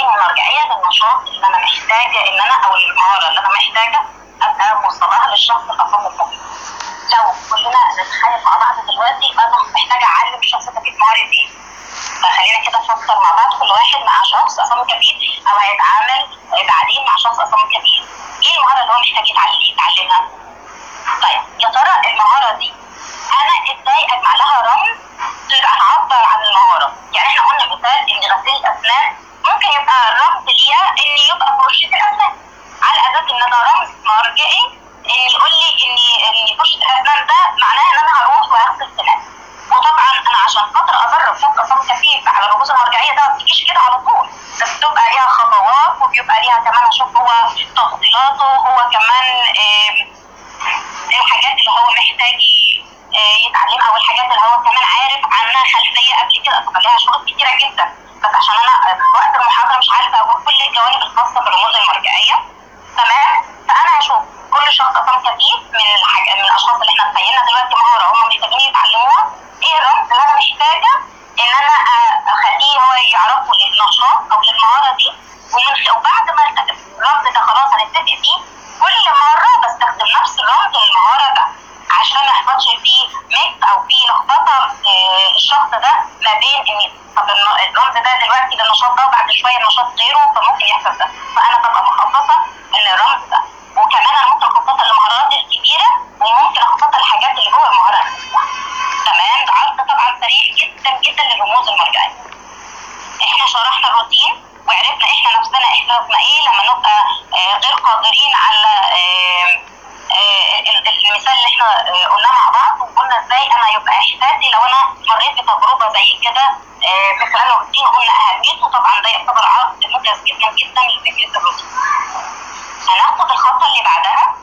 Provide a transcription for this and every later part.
بتديني مرجعيه للنشاط اللي انا محتاجه ان انا او المهاره اللي انا محتاجه ابقى موصلها للشخص الاصم الطبيعي لو كلنا نتخيل مع بعض دلوقتي انا محتاجه اعلم الشخص ده كيف مهاره ايه فخلينا كده نفكر مع بعض كل واحد مع شخص اصم كبير او هيتعامل بعدين مع شخص اصم كبير ايه المهاره اللي هو محتاج يتعلم يتعلمها طيب يا ترى المهاره دي انا ازاي اجمع لها رمز تبقى تعبر عن المهاره يعني احنا قلنا مثال ان غسيل الاسنان ممكن يبقى الرمز ليها ان يبقى فرشه الاسنان على اساس ان ده رمز مرجعي ان يقول لي ان ان فرشه الاسنان ده معناها ان انا هروح واغسل سناني وطبعا انا عشان خاطر ادرب شخص اصلا كفيف على الرموز المرجعيه ده ما بتجيش كده على طول بس بتبقى ليها خطوات وبيبقى ليها كمان اشوف هو تفضيلاته هو كمان آم، الحاجات اللي هو محتاج آه، يتعلمها او الحاجات اللي هو كمان عارف عنها خلفيه قبل كده طبعا ليها شروط كتيره جدا بس عشان انا في وقت المحاضره مش عارفه اقول كل الجوانب الخاصه بالرموز المرجعيه تمام فانا هشوف كل شخص اصلا كفيف من الحاجة من الاشخاص اللي احنا تخيلنا دلوقتي مهاره هم محتاجين يتعلموها ايه الرمز اللي انا محتاجه ان انا آه، اخليه هو يعرفه للنشاط او للمهاره دي ومن خ- وبعد ما الرمز ده خلاص هنتفق فيه كل مره بستخدم نفس الرمز للمهاره ده عشان ما يحصلش فيه ميكس او فيه لخبطه في الشخص ده ما بين ان طب الن- الرمز ده دلوقتي للنشاط ده وبعد شويه النشاط غيره فممكن يحصل ده فانا ببقى مخصصه ان الرمز ده وكمان انا ممكن اخصصها للمهارات الكبيره وممكن اخصصها للحاجات اللي جوه المهاره نفسها. تمام ده عرض طبعا سريع جدا جدا للرموز المرجعيه احنا شرحنا الروتين وعرفنا احنا نفسنا احساسنا ايه لما نبقى آه، غير قادرين على آه، آه، ال- ال- المثال اللي احنا آه، قلناه مع بعض وقلنا ازاي انا يبقى احساسي لو انا مريت بتجربه زي كده آه، في خلال الروتين قلنا اهميته طبعا ده يعتبر عرض ممتاز جدا جدا لفكره الروتين. هناخد الخطوه اللي بعدها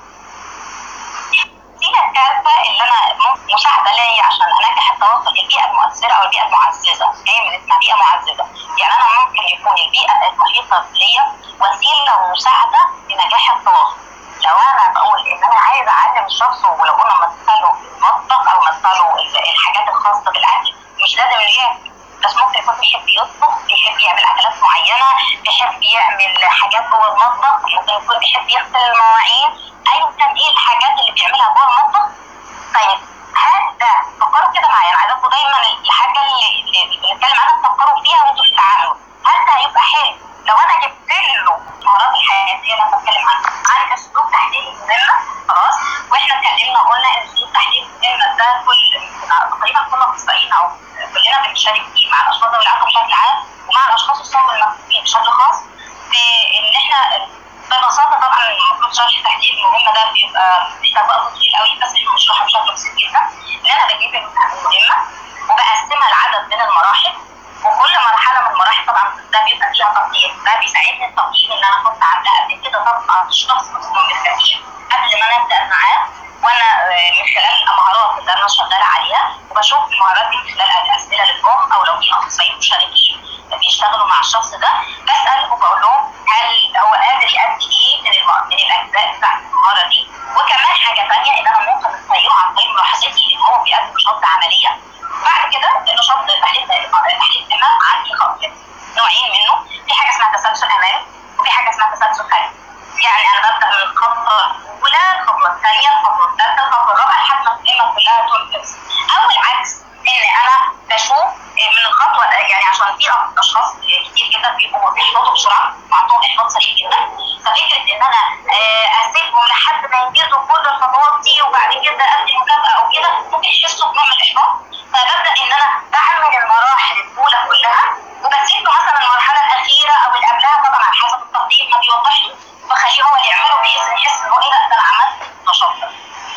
الوسيله الثالثه اللي انا مم- مساعده ليا عشان انجح التواصل البيئه المؤثره او البيئه المعززه جايه من اسمها بيئه معززه يعني انا ممكن يكون البيئه المحيطه ليا وسيله ومساعده لنجاح التواصل لو انا بقول ان انا عايزه اعلم الشخص ولو قلنا مثله المطبخ او مثله ال- الحاجات الخاصه بالاكل مش لازم ياكل بس ممكن يكون بيحب يطبخ بيحب يعمل اكلات معينه بيحب يعمل حاجات جوه المطبخ ممكن يكون بيحب يغسل المواعين ايا كان ايه الحاجات اللي بيعملها جوه المطبخ طيب هل ده فكروا كده معايا انا عايزاكم دايما الحاجه اللي اللي بنتكلم عنها تفكروا فيها وانتوا بتتعاملوا هل ده هيبقى حلو لو انا جبت له المهارات الحياتيه اللي انا بتكلم عنها عن اسلوب تحليل المهمه خلاص واحنا اتكلمنا وقلنا ان اسلوب تحليل المهمه ده كل تقريبا كل اخصائيين او كلنا بنشارك فيه مع الاشخاص ذوي العلاقه بشكل عام ومع الاشخاص الصم المكفوفين بشكل خاص في ان احنا ببساطه طبعا المفروض شرح تحليل المهمه ده بيبقى محتاج وقت طويل قوي بس احنا بنشرحه بشكل بسيط جدا ان انا بجيب المهمه وبقسمها لعدد من المراحل وكل مرحله من المراحل طبعا ده بيبقى فيها تقييم ده بيساعدني التقييم ان انا احط عامله قبل كده طبقه الشخص اصلا بالكثير قبل ما نبدا معاه وانا آه، من خلال المهارات اللي انا شغاله عليها وبشوف المهارات دي من خلال الاسئله للام او لو في اخصائيين مشاركين بيشتغلوا مع الشخص ده بسال وبقول لهم هل هو قادر يأدي ايه من الم- من الاجزاء بتاعت المهاره دي وكمان حاجه ثانيه ان انا ممكن استطيعه عن طريق ملاحظتي ان هو بيقدم نشاط عمليه بعد كده النشاط تحليل تحليل الدماغ عندي خاص نوعين منه في حاجه اسمها تسلسل امامي وفي حاجه اسمها تسلسل خلفي يعني انا ببدا من الخطوه الاولى الخطوه الثانيه الخطوه الثالثه الخطوه الرابعه لحد ما القيمه كلها تنفذ او العكس ان انا بشوف من الخطوه يعني عشان في اشخاص كتير جدا بيبقوا بيحبطوا بسرعه وعندهم احباط سريع جدا ففكره ان انا آه، اسيبهم لحد ما ينجزوا كل الخطوات دي وبعد كده ادي مكافاه او كده ممكن يحسوا بنوع من الاحباط فببدا ان انا بعمل المراحل الاولى كلها وبسيب له مثلا المرحله الاخيره او اللي قبلها طبعا على حسب التقييم ما بيوضح لي واخليه هو اللي يعمله بحيث إن يحس ان هو ايه لا ده انا عملت نشاط ده.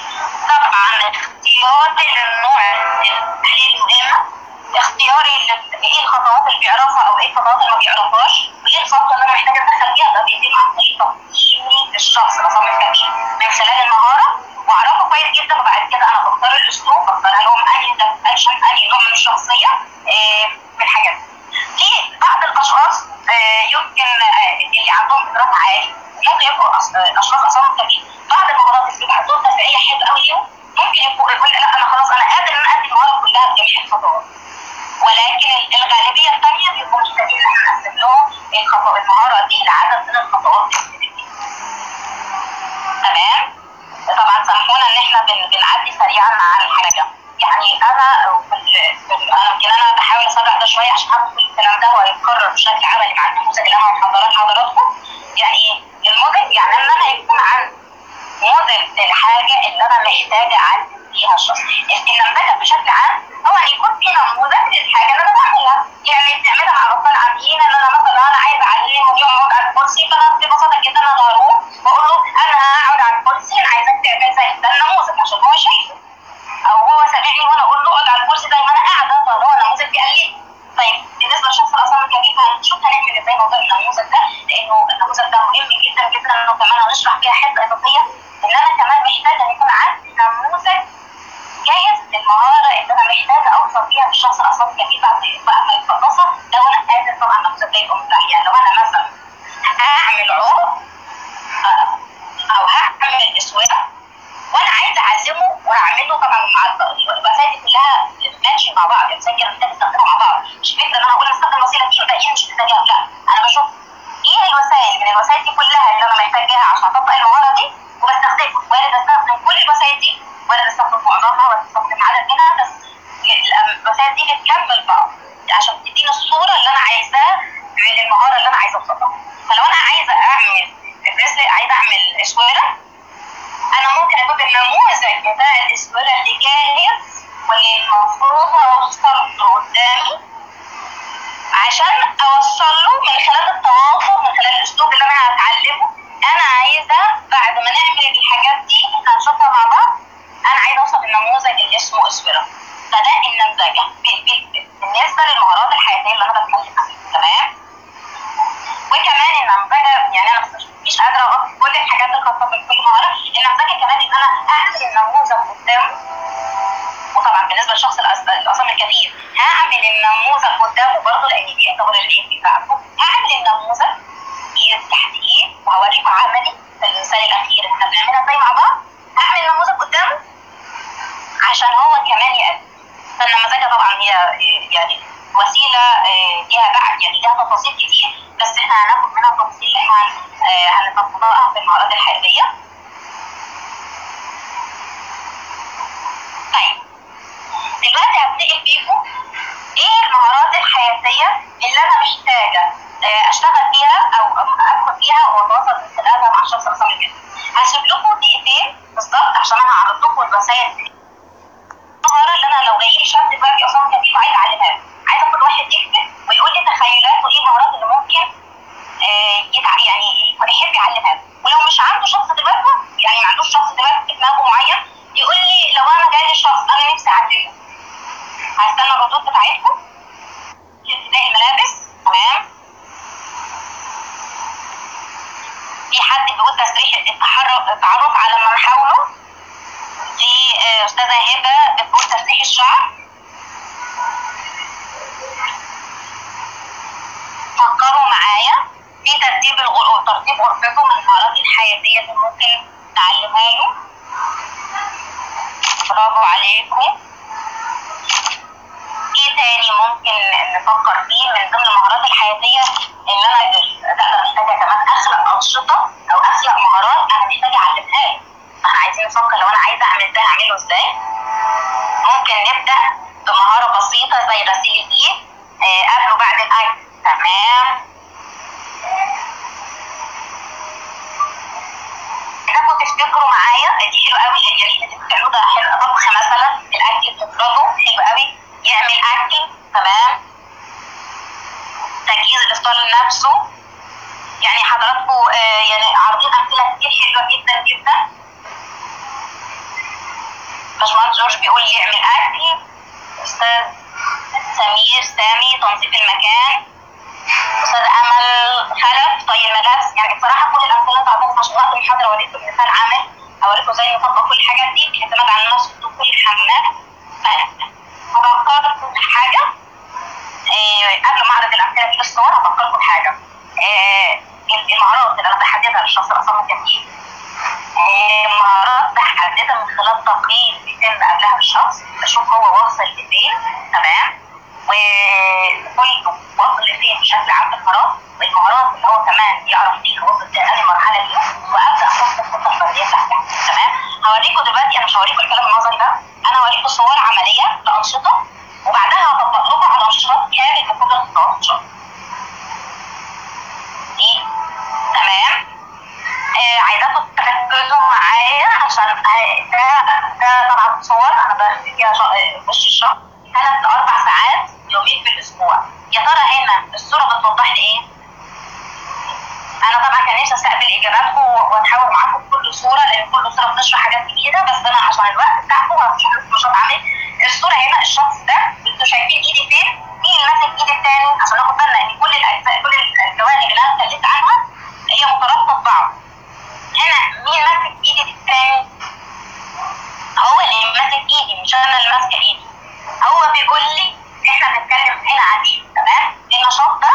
طبعا اختياري للنوع التحليل المهمه اختياري ل- ايه الخطوات اللي بيعرفها او ايه الخطوات اللي ما بيعرفهاش وايه الخطوه اللي انا محتاجه ادخل فيها ده بيتم عن طريق تقييمي للشخص نظام الكبير من خلال المهاره واعرفه كويس جدا وبعد كده انا بختار الاسلوب بختار لهم انهي اكشن انهي نوع من الشخصيه آه، في الحاجات دي. في بعض الاشخاص آه، يمكن آه، اللي عندهم قدرات عاليه ممكن يبقوا أص- آه، اشخاص اصلا كبير بعض المهارات اللي بيبقى عندهم تفعيليه حلوه قوي ليهم ممكن يبقوا يقول لا انا خلاص انا قادر ان انا ادي المهاره كلها بجميع الخطوات ولكن الغالبيه الثانيه بيبقوا محتاجين ان احنا نقسم لهم الخطوات المهاره دي لعدد من الخطوات تمام طبعا سامحونا ان احنا بن- بنعدي سريعا على الحاجه يعني انا في ال- في ال- انا يمكن انا بحاول اسرع ده شويه عشان اعرف كل الكلام ده ويتكرر بشكل عملي مع النموذج اللي انا محضراه لحضراتكم يعني ايه الموديل يعني ان انا يكون عندي موديل الحاجه اللي انا محتاجه اعدل فيها الشخص النموذج بشكل عام هو ان يكون في نموذج للحاجه اللي انا بعملها يعني بنعملها مع اطفال عاديين ان انا مثلا انا عايزه اعلمهم يقعد على الكرسي فانا ببساطه جدا انا هروح واقول له انا هقعد على الكرسي انا عايزك تعمل زي ده النموذج عشان هو شايفه او هو سامعني وانا اقول له اقعد على الكرسي زي ما انا قاعده فهو نموذج بيقلد طيب بالنسبه لشخص الاصم الكبير هنشوف هنعمل ازاي موضوع النموذج ده لانه النموذج ده مهم جدا جدا انه كمان هنشرح فيها حته اضافيه ان انا كمان محتاجه ان يكون عندي نموذج جاهز للمهاره اللي انا محتاجه اوصل فيها بالشخص الاصم الكبير بعد بقى ما يخلصها لو انا قادر طبعا النموذج ده يبقى متاح يعني لو انا مثلا هعمل عقد او هعمل اسوره وانا عايزه اعزمه واعمله طبعا مع الوسائل دي كلها ماشي مع بعض الانسان كده محتاج يستخدمها مع بعض مش فكره ان انا اقول استخدم الوسيله دي والباقيين مش محتاجاها لا انا بشوف ايه الوسائل من الوسائل دي كلها اللي انا محتاجاها عشان اطبق المهاره دي وبستخدمها وارد استخدم كل الوسائل دي وارد استخدم معظمها وارد استخدم عدد منها بس الوسائل دي بتكمل بعض عشان تديني الصوره اللي انا عايزاها من المهاره اللي انا عايزه اوصلها فلو انا عايزه اعمل بريسلي عايزه اعمل اسوره انا ممكن اخد النموذج بتاع الاسوره اللي جاهز واللي المفروض اوصله قدامي عشان اوصل له من خلال التواصل من خلال الاسلوب اللي انا هتعلمه انا عايزه بعد ما نعمل الحاجات دي احنا هنشوفها مع بعض انا عايزه اوصل النموذج اللي اسمه اسوره فده النمذجه ب- ب- بالنسبه للمهارات الحياتيه اللي انا بتكلم عنها تمام وكمان النمذجه يعني انا بس مش قادره اغطي كل الحاجات الخاصه بكل مهاره النمذجه كمان ان انا اعمل النموذج قدامه وطبعا بالنسبه للشخص الأص- الاصم الكبير هعمل النموذج قدامه برضه لان دي يعتبر الايه بتاعته هعمل النموذج تحديد وهوريكم عملي في المثال الاخير احنا بنعملها ازاي مع بعض هعمل النموذج قدامه عشان هو كمان يقدم فالنماذج طبعا هي إيه، يعني وسيله إيه، ليها بعد يعني ليها تفاصيل كتير بس احنا هناخد منها تفاصيل اللي احنا هن- آه، هنطبقها في المهارات الحياتيه طيب دلوقتي هبتدي بيكم ايه المهارات الحياتيه اللي انا محتاجه آه، اشتغل فيها او ادخل فيها واتواصل من خلالها مع الشخص الاصم الكبير هسيب لكم دقيقتين بالظبط عشان انا هعرض لكم الوسائل دي المهاره اللي انا لو جاي لي شاب دلوقتي اصلا كبير وعايز اعلمها له عايزه كل واحد يكتب ويقول لي تخيلاته ايه المهارات اللي ممكن آه، يتع... يعني يكون يحب يعلمها له ولو مش عنده شخص دلوقتي يعني ما عندوش شخص دلوقتي في دماغه معين يقول لي لو انا جاي لي شخص انا نفسي اعلمه هستنى الردود بتاعتكم في ابتدائي الملابس تمام في حد بيقول تسريح التحرك التعرف على من حوله في آه، استاذه هبه بتقول تسريح الشعر فكروا معايا في ترتيب الغرفة ترتيب غرفته من المهارات الحياتية اللي ممكن تعلمها له برافو عليكم ايه تاني ممكن نفكر فيه من ضمن المهارات الحياتية اللي انا لا انا محتاجة كمان اخلق انشطة او اخلق مهارات انا محتاجة اعلمها له فاحنا عايزين نفكر لو انا عايزة اعمل ده هعمله ازاي ممكن نبدأ بمهارة بسيطة زي غسيل الايد آه، قبل وبعد الاكل تمام انكم تفتكروا معايا دي حلوه قوي يعني اللي بتعملوه ده حلو طبخ مثلا الاكل بتفرده حلو قوي يعمل اكل تمام تجهيز الافطار لنفسه يعني حضراتكم آه يعني عارضين امثله كتير حلوه جدا جدا باشمهندس جورج بيقول لي يعمل اكل استاذ سمير سامي تنظيف المكان استاذ امل خلف طي الملابس يعني بصراحه كل الامثله اللي انت عطيتها عشان وقت المحاضره اوريكم مثال عمل اوريكم ازاي نطبق كل الحاجات دي باعتماد على النفس في كل حمام هفكركم بحاجه آه قبل ما اعرض الامثله دي بالصور هفكركم بحاجه آه المهارات اللي انا بحددها للشخص الاصم الكثير آه، مهارات بحددها من خلال تقييم بيتم قبلها بالشخص بشوف هو واصل لفين تمام وكل وصل لفين بشكل عام في المهارات والمهارات هو كمان يعرف فيه وصل لأنهي المرحله دي وابدا احط الخطه الفرديه بتاعتي تمام هوريكم دلوقتي انا مش هوريكم الكلام النظري ده انا هوريكم صور عمليه لانشطه وبعدها هطبق لكم على نشاط كامل المفروض الخطوات ان شاء الله دي تمام آه عايزاكم تركزوا معايا عشان آه، ده ده طبعا صور انا بخفي فيها شا- آه، وش الشهر ثلاث لاربع ساعات يومين في الاسبوع يا ترى هنا الصوره بتوضح لي ايه؟ انا طبعا كان نفسي استقبل اجاباتكم واتحاور معاكم في كل صوره لان كل صوره بتشرح حاجات جديده بس انا عشان الوقت بتاعكم هشرح لكم نشاط عملي الصوره هنا الشخص ده انتوا شايفين ايدي فين؟ مين اللي ماسك ايد التاني عشان ناخد بالنا ان كل الاجزاء كل الجوانب اللي انا اتكلمت عنها هي مترابطه ببعض هنا مين ماسك ايد التاني؟ هو اللي ماسك ايدي مش انا اللي ماسكه ايدي هو بيقول لي احنا بنتكلم هنا عن ايه تمام النشاط ده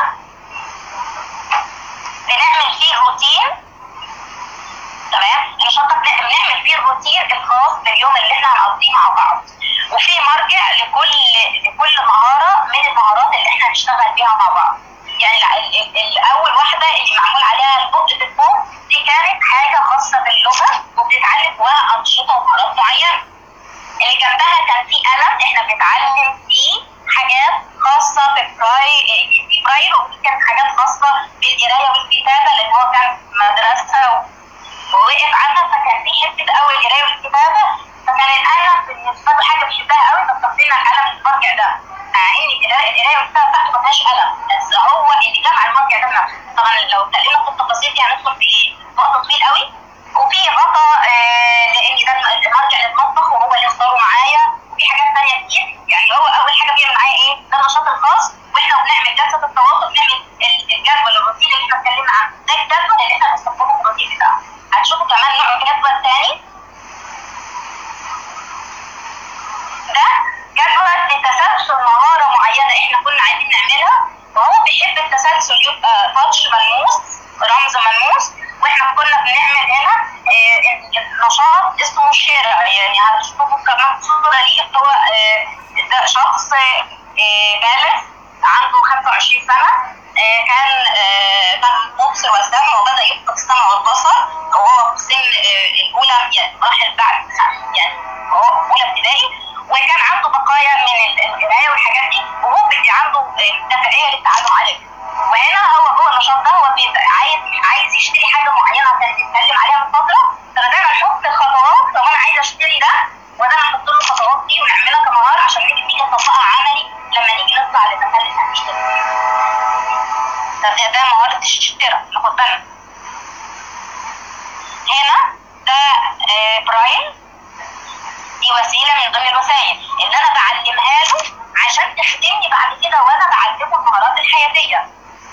بنعمل فيه روتين تمام النشاط ده بن- بنعمل فيه الروتين الخاص باليوم اللي احنا هنقضيه مع بعض وفي مرجع لكل لكل مهاره من المهارات اللي احنا هنشتغل بيها مع بعض يعني ال- ال- الاول واحده اللي معمول عليها البوك فوق دي كانت حاجه خاصه باللغه وبنتعلم جواها انشطه ومهارات معينه اللي جنبها كان في قلم احنا بنتعلم فيه حاجات خاصه بالبراي في برايل وفي كانت حاجات خاصه بالقرايه والكتابه لان هو كان مدرسه و- ووقف عنها فكان في حته قوي القرايه والكتابه فكان القلم بالنسبه له حاجه بيحبها قوي فاستخدمنا القلم المرجع ده مع ان القرايه القراية والكتابه بتاعته ما فيهاش قلم بس هو اللي جمع المرجع ده بنفسه طبعا لو اتكلمنا في التفاصيل دي هندخل في ايه؟ وقت طويل قوي وفي غطا آه لان ده المرجع للمطبخ وهو اللي اختاره معايا وفي حاجات ثانيه كتير يعني هو اول حاجه بيعمل معايا ايه؟ ده النشاط الخاص واحنا بنعمل جلسه التواصل بنعمل ال- الجدول الروتين اللي احنا اتكلمنا عنه ده الجدول اللي احنا بنستخدمه في الروتين بتاعنا هتشوفوا كمان نوع جدول تاني ده جدول لتسلسل مهارة معينة احنا كنا عايزين نعملها وهو بيحب التسلسل يبقى تاتش ملموس رمز ملموس واحنا كنا بنعمل هنا آه، نشاط اسمه شيرة يعني هتشوفوا كمان صورة ليه هو آه، ده شخص آه، بالغ عنده 25 سنة آه، كان آه، كان مبصر وسامع وبدأ يفقد السمع والبصر وهو في سن آه، الأولى يعني مراحل بعد يعني هو أولى ابتدائي وكان عنده بقايا من القرايه والحاجات دي وهو بيبقى عنده آه، دافعيه للتعلم عليه وهنا هو جوه النشاط ده هو بيبقى عايز عايز يشتري حاجه معينه كان بيتكلم عليها من فتره فبدانا نحط الخطوات طب انا عايز اشتري ده وبدانا نحط له الخطوات دي ونعملها كمهاره عشان نيجي نيجي نطبقها عملي لما نيجي نطلع للمكان اللي هنشتري ده ده- ده مهاره الشراء ناخد بالنا هنا ده آه، براين دي وسيله من ضمن الوسائل ان انا بعلمها له عشان تخدمني بعد كده وانا بعلمه المهارات الحياتيه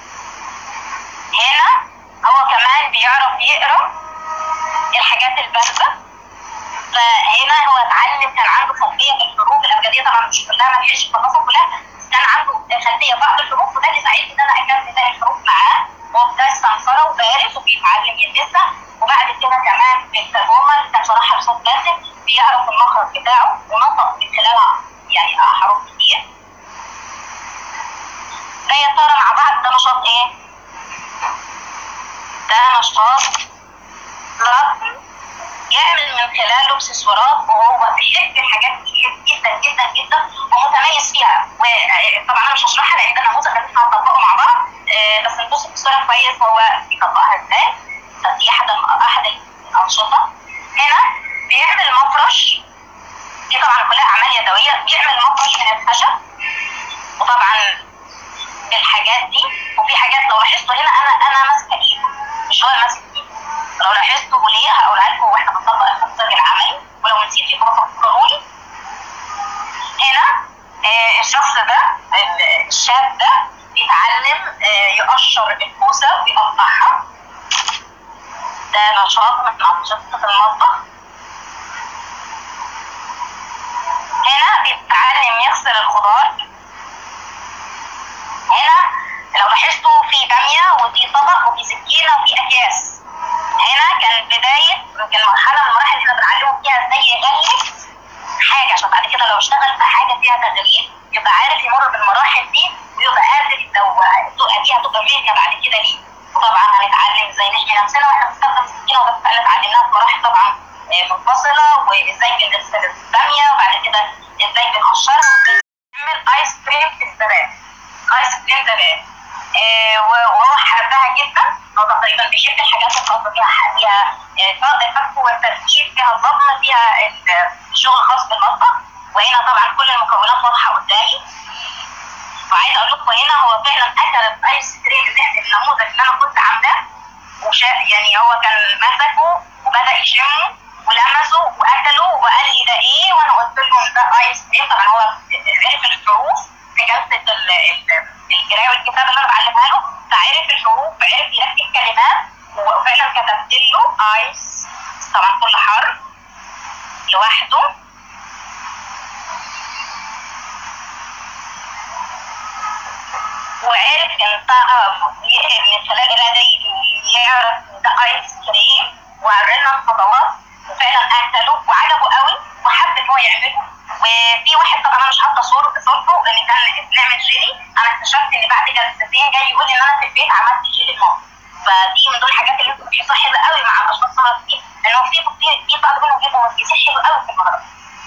هنا هو كمان بيعرف يقرا الحاجات البارزه فهنا هو اتعلم كان عنده خلفيه بالحروف الابجديه طبعا مش كلها ما لحقش يخلصها كلها بس كان عنده خلفيه بعض الحروف وده اللي ساعدني ان انا اكمل باقي الحروف معاه وهو ده استنفره ودارس وبيتعلم يلبسها وبعد كده كمان بالترجمه اللي كان شرحها بصوت باسم بيعرف المخرج بتاعه ونطق من خلالها يعني حروف كتير ده يا ترى مع بعض ده نشاط ايه؟ ده نشاط رسم يعمل من خلاله اكسسوارات وهو بيحب الحاجات دي جدا جدا جدا ومتميز فيها وطبعا انا مش هشرحها لان ده نموذج اللي احنا هنطبقه مع بعض آه، بس نبص في الصوره كويس هو بيطبقها ازاي فدي احد احد الانشطه هنا بيعمل مفرش دي طبعا كلها اعمال يدويه بيعمل مفرش من الخشب وطبعا بالحاجات دي وفي حاجات لو لاحظتوا هنا انا انا ماسكه ايده مش هو اللي ماسك ايده لو لاحظتوا ليه هقولها لكم واحنا بنطبق النموذج العملي ولو نسيت يبقى فكروني هنا آه الشخص ده ال- الشاب ده بيتعلم آه يقشر الكوسه ويقطعها ده نشاط من انشطه المطبخ هنا بيتعلم يغسل الخضار هنا لو لاحظتوا في باميه وفي طبق وفي سكينه وفي اكياس هنا كان بدايه يمكن مرحله من المراحل اللي احنا بنعلمه فيها ازاي يغلف حاجه عشان بعد كده لو اشتغل في حاجه فيها تغليف يبقى عارف يمر بالمراحل دي ويبقى قادر لو الدقه دي هتبقى مهنه بعد كده ليه وطبعا منفصله وازاي بنغسل الباميه وبعد كده ازاي بنقشرها وازاي بنعمل ايس كريم في الزبادي ايس كريم زبادي وهو حبها جدا هو تقريبا بيحب الحاجات الخاصه فيها فيها فك والتركيب فيها الضبط فيها الشغل الخاص بالمطبخ وهنا طبعا كل المكونات واضحه قدامي وعايزه اقول لكم هنا هو فعلا اكل الايس كريم ده النموذج اللي انا كنت عاملاه وشا يعني هو كان مسكه وبدا يشمه ولمسه واكله وقال لي ده ايه وانا قلت لهم ده ايس كريم طبعا هو عرف الحروف في جلسه القرايه والكتابه اللي انا بعلمها له فعرف الحروف عرف يركب كلمات وفعلا كتبت له ايس طبعا كل حرف لوحده وعرف ينطق من خلال القرايه يعرف ده ايس كريم وورينا الخطوات وفعلا اكله وعجبه قوي وحب ان هو يعمله وفي واحد طبعا انا مش حاطه صورته لان كان بنعمل جيلي انا اكتشفت ان بعد جلستين جاي يقول ان انا في البيت عملت جيلي الماما فدي من دول الحاجات اللي انتوا بتحسوها حلوه قوي مع الاشخاص الصغيرين انه في في في بعض منهم بيبقوا مركزين حلو قوي في المهارات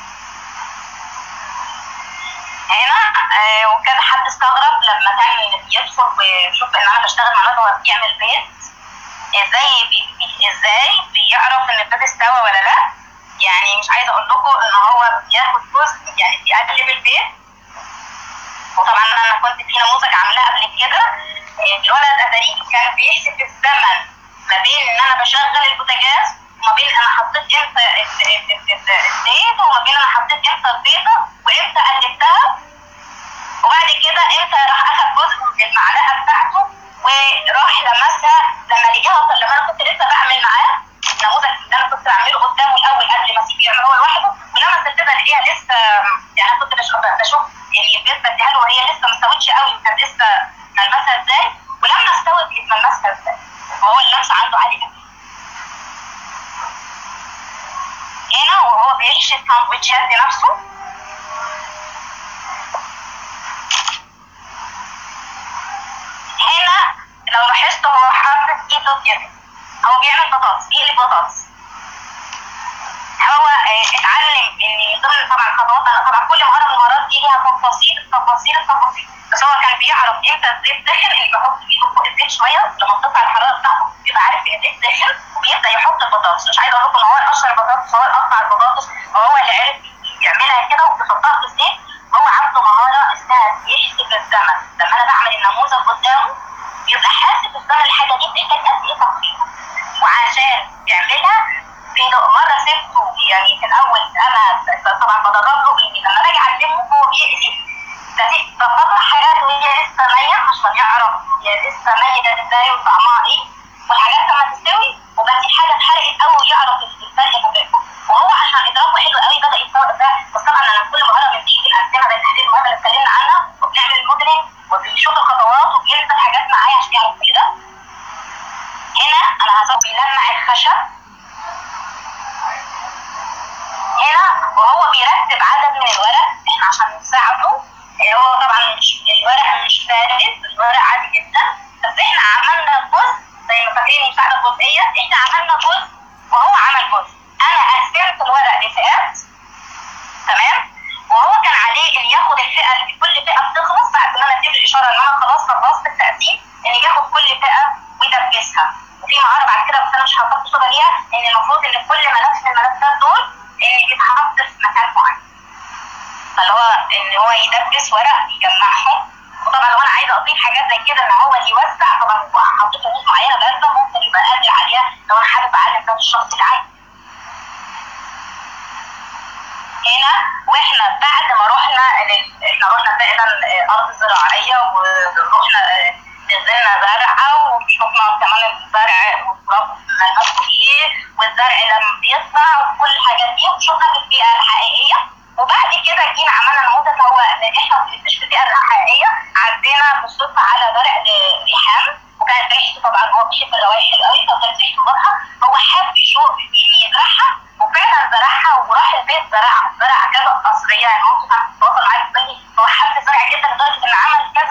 هنا آه وكان حد استغرب لما كان يدخل ويشوف ان انا بشتغل مع الولد وهو بيعمل بيض ازاي بي ازاي بيعرف ان البيض استوى ولا لا يعني مش عايزه اقول لكم ان هو بياخد جزء يعني بيقلب البيض وطبعا انا كنت في نموذج عاملاه قبل كده الولد ادري كان بيحسب الزمن ما بين ان انا بشغل البوتاجاز وما بين انا حطيت امتى الزيت وما بين انا حطيت امتى البيضه وامتى قلبتها وبعد كده امتى راح اخد جزء من المعلقه بتاعته وراح لمسها لما لقاها لما انا كنت لسه بعمل معاه النموذج اللي انا كنت بعمله قدامه الاول قبل ما اسيبه يعمل هو لوحده ولمس البيضه لقيها لسه يعني انا كنت بشوف يعني البيضه بديها له وهي لسه ما استوتش قوي وكان لسه ملمسها ازاي ولما استوت بقيت ملمسها ازاي وهو اللمس عنده عالي قوي هنا وهو بيحشي الساندوتشات بنفسه هنا لو لاحظت هو حاطط ايده كده هو بيعمل بطاطس بيقلب بطاطس هو اتعلم ان من ضمن طبعا خطوات انا طبعا كل مهاره من المهارات دي ليها تفاصيل تفاصيل التفاصيل بس هو كان بيعرف امتى الزيت داخل اللي بيحط ايده فوق الزيت شويه لما تطلع الحراره بتاعته بيبقى عارف ان الزيت داخل وبيبدا يحط البطاطس مش عايزه اقول لكم ان هو يقشر البطاطس هو يقطع البطاطس وهو اللي عرف يعملها كده وبيحطها في الزيت هو عنده مهاره اسمها يحسب الزمن لما انا بعمل النموذج قدامه بيبقى حاسب الزمن الحاجه دي بتحتاج قد ايه تقريبا وعشان يعملها في مره سبته يعني في الاول انا طبعا بدرب له اني لما باجي اعلمه هو بيأذي بطلع حاجات وهي لسه نيه عشان يعرف هي لسه نيه ازاي وطعمها ايه والحاجات لما تستوي وبسيب حاجه اتحرقت قوي يعرف الفرق ما بينهم وهو عشان ادراكه حلو قوي بدا يتطور ده بس طبعا انا كل مهاره من دي بنقسمها زي تحليل المهاره اللي اتكلمنا عنها وبنعمل الموديلنج وبيشوف الخطوات وبينزل حاجات معايا عشان يعرف كل ده هنا انا هظبط بيلمع الخشب هنا وهو بيرتب عدد من الورق احنا عشان نساعده هو طبعا مش الورق مش بارد الورق عادي جدا بس احنا عملنا جزء زي ما فاكرين المساعده الجزئيه احنا عملنا جزء وهو عمل جزء انا قسمت الورق لفئات تمام وهو كان عليه ان ياخد الفئه اللي كل فئه بتخلص بعد ما انا اديله الاشاره ان انا خلاص خلصت التقسيم ان ياخد كل فئه ويدبسها وفي مهاره بعد كده بس انا مش هحط صوره ليها ان المفروض ان كل ملف من الملفات دول يتحط في مكان معين فاللي هو ان هو يدبس ورق يجمعهم وطبعا لو انا عايزه اضيف حاجات زي كده ان هو اللي يوسع طبعا حطيت رموز معينه بارده ممكن يبقى قادر عليها لو انا حابب اعلم ده الشخص اللي عايز هنا واحنا بعد ما رحنا احنا رحنا فعلا ارض زراعيه ورحنا نزلنا زرعه وشفنا كمان الزرع والتراب ملمسه ايه والزرع لما بيطلع وكل الحاجات دي وشفنا في البيئه الحقيقيه وبعد كده جينا عملنا نموذج هو احنا بنكتشف البيئه الحقيقيه عدينا بالصدفه على زرع ريحان وكانت ريحته طبعا هو بيحب الروائح قوي فكانت ريحته واضحه هو حب يشوف يعني يزرعها وفعلا زرعها وراح البيت زرعها زرع كذا قصريه يعني ممكن كانت تتواصل معايا تقول لي هو حب الزرع جدا لدرجه ان عمل كذا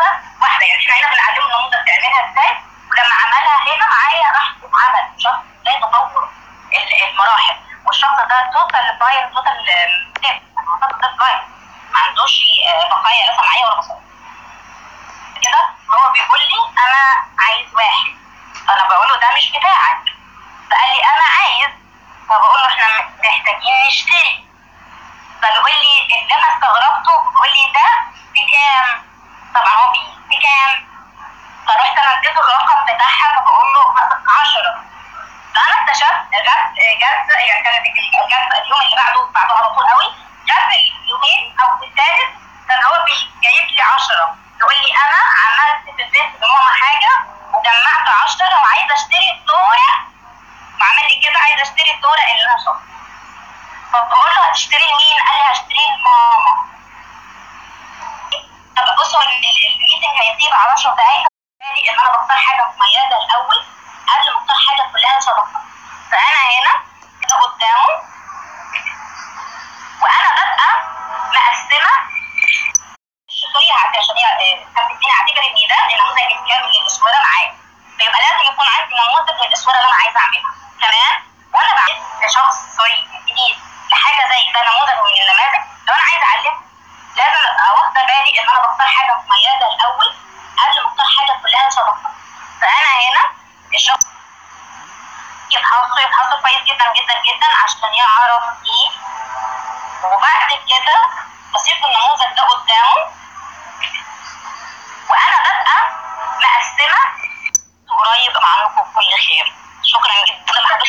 بلايند توتال ستيب توتال بلايند ما عندوش آه، بقايا لا سمعيه ولا بصريه كده هو بيقول لي انا عايز واحد فانا بقول له ده مش بتاعك فقال لي انا عايز فبقول له احنا محتاجين نشتري فبيقول لي اللي انا استغربته بيقول لي ده بكام طبعا هو بي بكام فرحت انا اديته الرقم بتاعها فبقول له 10 فانا اكتشفت جت جت يعني كانت جت اليوم اللي بعده بعده على طول قوي جت اليومين او في الثالث كان هو بي- جايب لي 10 يقول لي انا عملت في البيت ماما حاجه وجمعت 10 وعايزه اشتري الدوره وعمل لي كده عايزه اشتري الدوره اللي انا شاطره فبقول له هتشتري لمين؟ قال لي هشتري لماما طب بص هو ال- ال- الميتنج هيسيب على 10 دقايق بالي ان انا بختار حاجه مميزه الاول قبل ما اختار حاجه كلها شبكه فانا هنا كده قدامه وانا ببقى مقسمه سوري عشان هي آه، كانت بتديني اعتبر ان ده النموذج الكامل للاسوره معايا فيبقى لازم يكون عندي نموذج للاسوره اللي انا عايزه اعملها تمام وانا بعد كشخص سوري جديد لحاجه زي ده نموذج من النماذج لو انا عايزه اعلمه لازم ابقى واخده بالي ان انا بختار حاجه مميزه الاول قبل ما اختار حاجه كلها شبكه فانا هنا الشخص يفحصه يفحصه كويس جدا جدا جدا عشان يعرف ايه وبعد كده بسيب النموذج ده قدامه وانا ببقى مقسمه قريب عنكم كل خير شكرا جدا لحضرتك